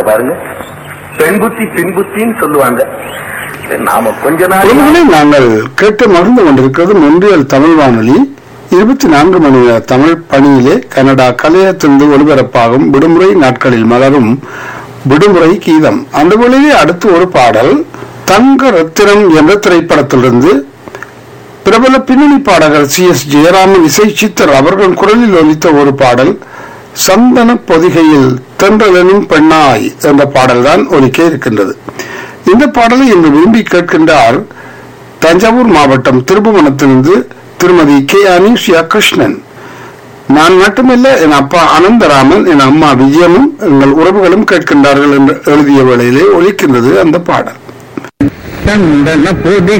பாருங்க பெண் புத்தி பின் புத்தின்னு சொல்லுவாங்க நாம கொஞ்ச நாள் உறவுகளை நாங்கள் கேட்டு மகிழ்ந்து கொண்டிருக்கிறது மொன்றியல் தமிழ் வானொலி இருபத்தி நான்கு மணி நேர தமிழ் பணியிலே கனடா கலையத்திலிருந்து ஒலிபரப்பாகும் விடுமுறை நாட்களில் மலரும் விடுமுறை கீதம் அந்த வழியிலே அடுத்து ஒரு பாடல் தங்க ரத்தினம் என்ற திரைப்படத்திலிருந்து பிரபல பின்னணி பாடகர் சி எஸ் ஜெயராமன் இசை சித்தர் அவர்கள் குரலில் ஒலித்த ஒரு பாடல் சந்தன பொதிகையில் தென்றலெனும் பெண்ணாய் என்ற பாடல்தான் ஒலிக்க இருக்கின்றது இந்த பாடலை இன்று விரும்பி கேட்கின்றார் தஞ்சாவூர் மாவட்டம் திருபுவனத்திலிருந்து திருமதி கே அனீஷியா கிருஷ்ணன் நான் மட்டுமல்ல என் அப்பா அனந்தராமன் என் அம்மா விஜயமும் எங்கள் உறவுகளும் கேட்கின்றார்கள் என்று எழுதிய வேளையிலே ஒலிக்கின்றது அந்த பாடல் சந்தன பொதி